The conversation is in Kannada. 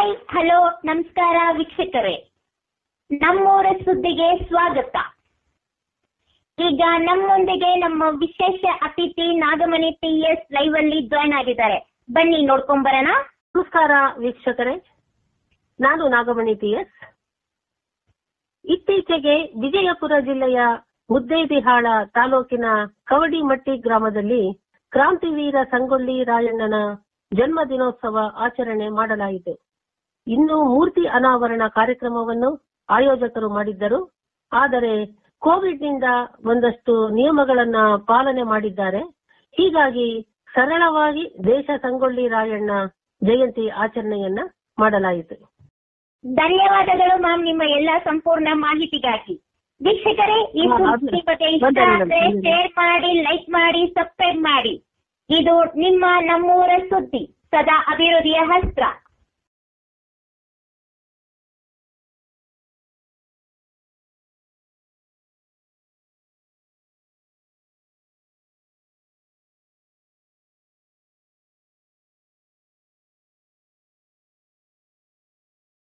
ಹಾಯ್ ಹಲೋ ನಮಸ್ಕಾರ ವೀಕ್ಷಕರೇ ನಮ್ಮೂರ ಸುದ್ದಿಗೆ ಸ್ವಾಗತ ಈಗ ನಮ್ಮೊಂದಿಗೆ ನಮ್ಮ ವಿಶೇಷ ಅತಿಥಿ ನಾಗಮಣಿ ಟಿ ಎಸ್ ಲೈವ್ ಅಲ್ಲಿ ಜಾಯ್ನ್ ಆಗಿದ್ದಾರೆ ಬನ್ನಿ ನೋಡ್ಕೊಂಡ್ ಬರೋಣ ನಮಸ್ಕಾರ ವೀಕ್ಷಕರೇ ನಾನು ನಾಗಮಣಿ ಟಿ ಎಸ್ ಇತ್ತೀಚೆಗೆ ವಿಜಯಪುರ ಜಿಲ್ಲೆಯ ಮುದ್ದೇಬಿಹಾಳ ತಾಲೂಕಿನ ಕವಡಿಮಟ್ಟಿ ಗ್ರಾಮದಲ್ಲಿ ಕ್ರಾಂತಿವೀರ ಸಂಗೊಳ್ಳಿ ರಾಯಣ್ಣನ ಜನ್ಮ ದಿನೋತ್ಸವ ಆಚರಣೆ ಮಾಡಲಾಯಿತು ಇನ್ನು ಮೂರ್ತಿ ಅನಾವರಣ ಕಾರ್ಯಕ್ರಮವನ್ನು ಆಯೋಜಕರು ಮಾಡಿದ್ದರು ಆದರೆ ಕೋವಿಡ್ನಿಂದ ಒಂದಷ್ಟು ನಿಯಮಗಳನ್ನ ಪಾಲನೆ ಮಾಡಿದ್ದಾರೆ ಹೀಗಾಗಿ ಸರಳವಾಗಿ ದೇಶ ಸಂಗೊಳ್ಳಿ ರಾಯಣ್ಣ ಜಯಂತಿ ಆಚರಣೆಯನ್ನ ಮಾಡಲಾಯಿತು ಧನ್ಯವಾದಗಳು ಮ್ಯಾಮ್ ನಿಮ್ಮ ಎಲ್ಲ ಸಂಪೂರ್ಣ ಮಾಹಿತಿಗಾಗಿ ವೀಕ್ಷಕರೇ ಈ ಹಾ, ಸುದ್ದಿ ಅದು- ಬಗ್ಗೆ ಇಷ್ಟ ಬಂದೆ, ಆದ್ರೆ ಬಂದೆ. ಶೇರ್ ಮಾಡಿ ಲೈಕ್ ಮಾಡಿ ಸಬ್ಸ್ಕ್ರೈಬ್ ಮಾಡಿ ಇದು ನಿಮ್ಮ ನಮ್ಮೂರ ಸುದ್ದಿ ಸದಾ ಅಭಿವೃದ್ಧಿಯ ಹಸ್ತ್ರ